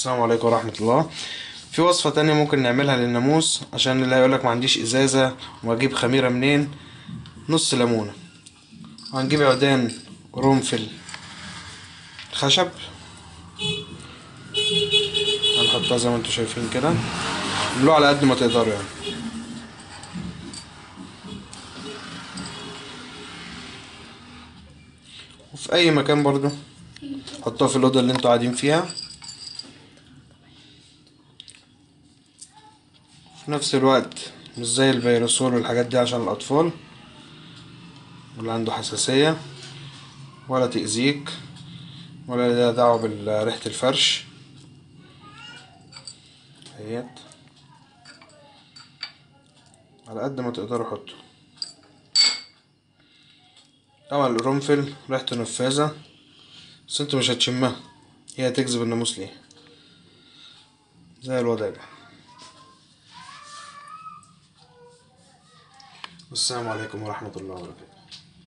السلام عليكم ورحمة الله في وصفة تانية ممكن نعملها للناموس عشان اللي هيقولك ما عنديش ازازة واجيب خميرة منين نص ليمونة وهنجيب عودان قرنفل خشب هنحطها زي ما انتوا شايفين كده عملوها على قد ما تقدروا يعني وفي اي مكان برضو حطوها في الاوضه اللي انتوا قاعدين فيها في نفس الوقت مش زي الفيروسول والحاجات دي عشان الاطفال واللي عنده حساسيه ولا تأذيك ولا ليها دعوة بريحة الفرش اهيت على قد ما تقدروا حطوا طبعا القرنفل ريحته نفاذة بس انتوا مش هتشمها هي هتجذب الناموس ليه زي الوضع ده والسلام عليكم ورحمة الله وبركاته